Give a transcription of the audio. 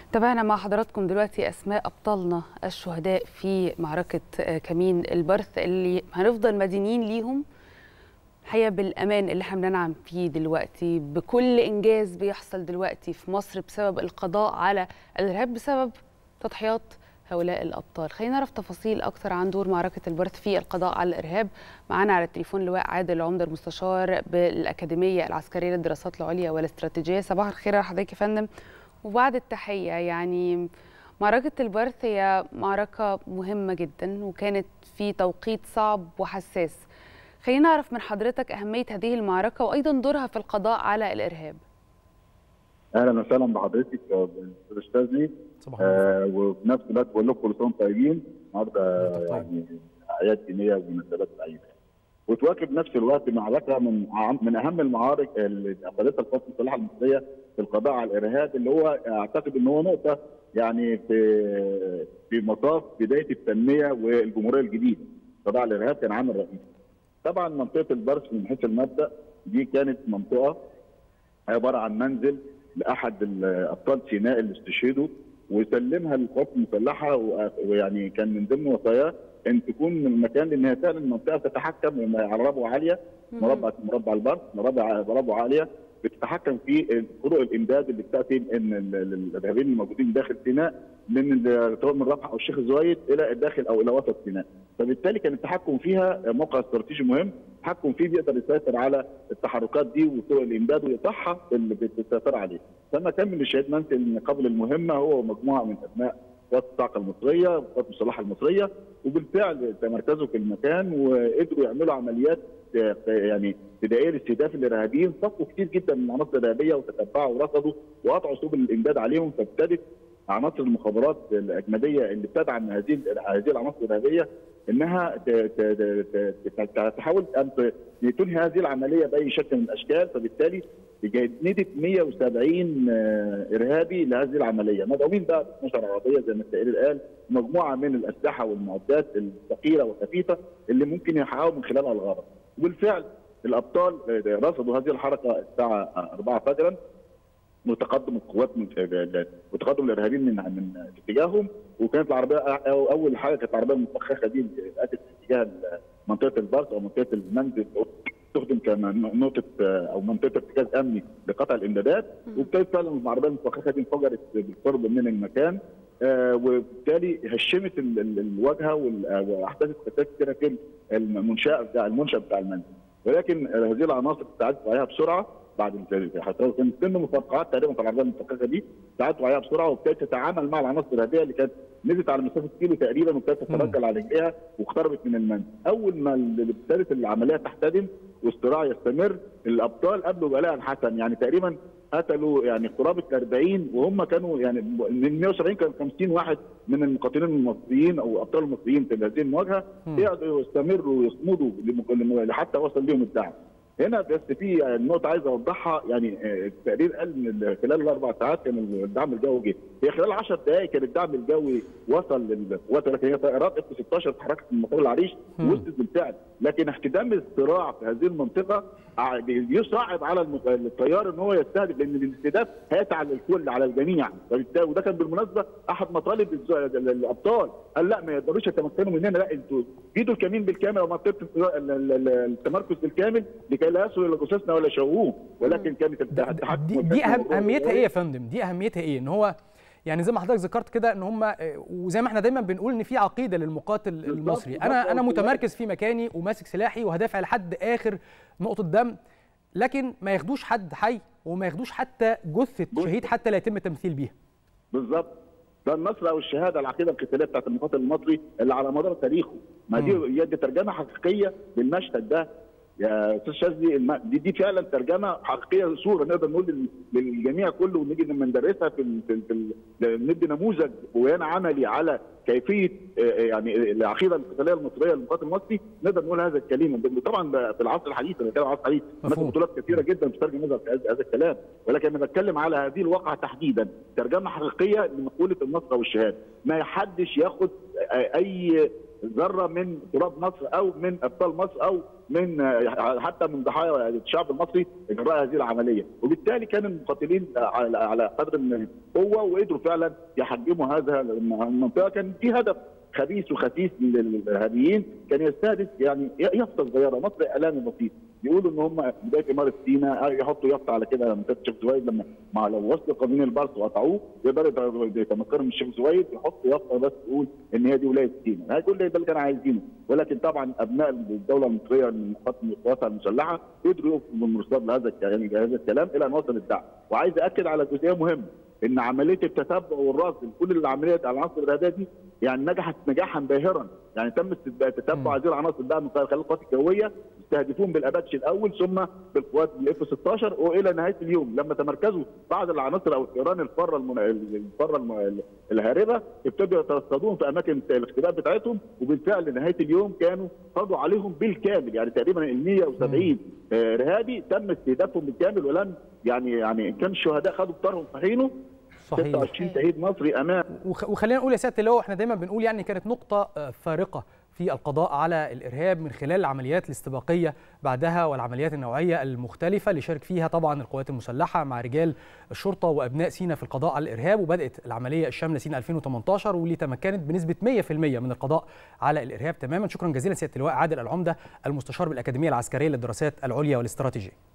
تابعنا مع حضراتكم دلوقتي اسماء ابطالنا الشهداء في معركه كمين البرث اللي هنفضل مدينين ليهم الحقيقه بالامان اللي احنا بننعم فيه دلوقتي بكل انجاز بيحصل دلوقتي في مصر بسبب القضاء على الارهاب بسبب تضحيات هؤلاء الابطال خلينا نعرف تفاصيل اكثر عن دور معركه البرث في القضاء على الارهاب معانا على التليفون لواء عادل عمده المستشار بالاكاديميه العسكريه للدراسات العليا والاستراتيجيه صباح الخير على حضرتك يا فندم وبعد التحيه يعني معركه البرث هي معركه مهمه جدا وكانت في توقيت صعب وحساس خلينا نعرف من حضرتك اهميه هذه المعركه وايضا دورها في القضاء على الارهاب اهلا وسهلا بحضرتك استاذ صباح آه وفي نفس الوقت بقول لكم كل سنه وانتم طيبين النهارده يعني اعياد دينيه ومناسبات سعيده وتواكب نفس الوقت معركه من من اهم المعارك اللي اخذتها القوات المسلحه المصريه في القضاء على الارهاب اللي هو اعتقد ان هو نقطه يعني في في مطاف بدايه التنميه والجمهوريه الجديده القضاء على الارهاب كان عامل رئيسي طبعا منطقه البرس من حيث المبدا دي كانت منطقه عباره عن منزل لاحد ابطال سيناء اللي استشهدوا وسلمها للقوات المسلحه ويعني كان من ضمن وصاياه ان تكون المكان لان هي فعلا المنطقه تتحكم على ربوه عاليه مربع مربع البرد مربع ربوه عاليه بتتحكم في طرق الامداد اللي بتاتي ان الارهابيين الموجودين داخل سيناء من سواء من رفح او الشيخ الزويد الى الداخل او الى وسط سيناء فبالتالي كان التحكم فيها موقع استراتيجي مهم التحكم فيه بيقدر يسيطر على التحركات دي وطرق الامداد ويقطعها اللي بتسيطر عليه فما كان من الشهيد منسي قبل المهمه هو ومجموعه من ابناء قوات الطاقه المصريه والقوات المسلحه المصريه وبالفعل تمركزوا في المكان وقدروا يعملوا عمليات يعني بدائيه لاستهداف الارهابيين صفوا كتير جدا من العناصر الارهابيه وتتبعوا ورصدوا وقطعوا سبل الامداد عليهم فابتدت عناصر المخابرات الاجنبيه اللي بتدعم هذه هذه العناصر الارهابيه انها تحاول ان تنهي هذه العمليه باي شكل من الاشكال فبالتالي جندت 170 ارهابي لهذه العمليه مدعومين بقى ب 12 عربيه زي ما السائل قال مجموعه من الاسلحه والمعدات الثقيله والخفيفه اللي ممكن يحققوا من خلالها الغرض وبالفعل الابطال رصدوا هذه الحركه الساعه 4 فجرا وتقدم القوات من وتقدم الارهابيين من من اتجاههم وكانت العربيه اول حاجه كانت العربيه المفخخه دي اللي اتت في اتجاه منطقه البرق او منطقه المنزل تخدم كنقطه او منطقه ارتكاز امني لقطع الامدادات وابتدت فعلا العربيه المفخخه دي انفجرت بالقرب من المكان آه وبالتالي هشمت الواجهه واحدثت خسائر كثيره في المنشاه بتاع المنشا بتاع المنزل ولكن هذه العناصر استعدت عليها بسرعه بعد الحصار كان ضمن مفرقعات تقريبا في العربيه المفخخه دي استعدت عليها بسرعه وابتدت تتعامل مع العناصر الارهابيه اللي كانت نزلت على مسافه كيلو تقريبا وابتدت تترجل على رجليها واقتربت من المنزل اول ما ابتدت العمليه تحتدم والصراع يستمر الابطال قابلوا بلاء الحسن يعني تقريبا قتلوا يعني قرابه 40 وهم كانوا يعني من 170 كانوا 50 واحد من المقاتلين المصريين او ابطال المصريين في هذه المواجهه يقدروا يستمروا ويصمدوا حتى وصل لهم الدعم. هنا بس في نقطة عايز أوضحها يعني التقرير قال إن خلال الأربع ساعات كان الدعم الجوي جه، هي خلال 10 دقائق كان الدعم الجوي وصل للقوات ولكن هي طائرات اف 16 اتحركت من مطار العريش وصلت بالفعل، لكن احتدام الصراع في هذه المنطقة يصعب على الطيار ان هو يستهدف لان الاستهداف هيأتي على الكل على الجميع وده كان بالمناسبة أحد مطالب الأبطال قال لا ما يقدروش يتمكنوا مننا لا انتوا جيدوا الكمين بالكامل ومنطقة التمركز بالكامل لكي لا يصلوا الى جثثنا ولا شوهوه ولكن كانت التحكم دي, دي أهم اهميتها ايه يا فندم؟ دي اهميتها ايه؟ ان هو يعني زي ما حضرتك ذكرت كده ان هم وزي ما احنا دايما بنقول ان في عقيده للمقاتل المصري انا انا متمركز في مكاني وماسك سلاحي وهدافع لحد اخر نقطه دم لكن ما ياخدوش حد حي وما ياخدوش حتى جثه شهيد حتى لا يتم التمثيل بيها بالظبط ده النصر او الشهاده العقيده القتاليه بتاعت المقاتل المصري اللي على مدار تاريخه ما دي دي ترجمه حقيقيه للمشهد ده يا استاذ شاذلي دي, دي فعلا ترجمه حقيقيه صوره نقدر نقول للجميع كله ونيجي لما ندرسها في, في, في ندي نموذج بيان عملي على كيفيه يعني العقيده القتاليه المصريه للمقاتل المصري نقدر نقول هذا الكلام طبعا في العصر الحديث انا بتكلم عن العصر الحديث هناك بطولات كثيره جدا بتترجم هذا هذا الكلام ولكن انا بتكلم على هذه الواقعه تحديدا ترجمه حقيقيه لمقوله النصر والشهاده ما حدش ياخد اي ذره من تراب مصر او من ابطال مصر او من حتى من ضحايا الشعب المصري اجراء هذه العمليه وبالتالي كان المقاتلين على على قدر من القوه وقدروا فعلا يحجموا هذا المنطقه كان في هدف خبيث وخسيس للارهابيين كان يستهدف يعني يافطه صغيره مصر اعلامي بسيط يقولوا ان هم بدايه اماره سيناء يحطوا يافطه على كده منطقه الشيخ زويد لما مع لو وصلوا قانون البرص وقطعوه يقدروا يتمكنوا من الشيخ زويد يحطوا يافطه بس تقول ان هي دي ولايه سيناء هاي كل ده اللي كانوا عايزينه ولكن طبعا ابناء الدوله المصريه من قواتها المسلحه قدروا يقفوا بالمرصاد لهذا يعني هذا الكلام الى ان وصل الدعم وعايز اكد على جزئيه مهمه ان عمليه التتبع والرصد كل العمليات العناصر الارهابيه دي يعني نجحت نجاحا باهرا يعني تم تتبع هذه العناصر بقى من خلال القوات الجويه يستهدفون بالاباتشي الاول ثم بالقوات الاف 16 والى نهايه اليوم لما تمركزوا بعض العناصر او الطيران الفره المن... الفره الم... الهاربه ابتدوا يترصدون في اماكن الاختباء بتاعتهم وبالفعل نهايه اليوم كانوا قضوا عليهم بالكامل يعني تقريبا ال 170 ارهابي تم استهدافهم بالكامل ولم يعني يعني كان الشهداء خدوا بطارهم في حينه صحيح 26 شهيد مصري امام وخلينا نقول يا سياده اللواء احنا دايما بنقول يعني كانت نقطه فارقه في القضاء على الارهاب من خلال العمليات الاستباقيه بعدها والعمليات النوعيه المختلفه اللي شارك فيها طبعا القوات المسلحه مع رجال الشرطه وابناء سينا في القضاء على الارهاب وبدات العمليه الشامله سينا 2018 واللي تمكنت بنسبه 100% من القضاء على الارهاب تماما شكرا جزيلا سياده اللواء عادل العمده المستشار بالاكاديميه العسكريه للدراسات العليا والاستراتيجيه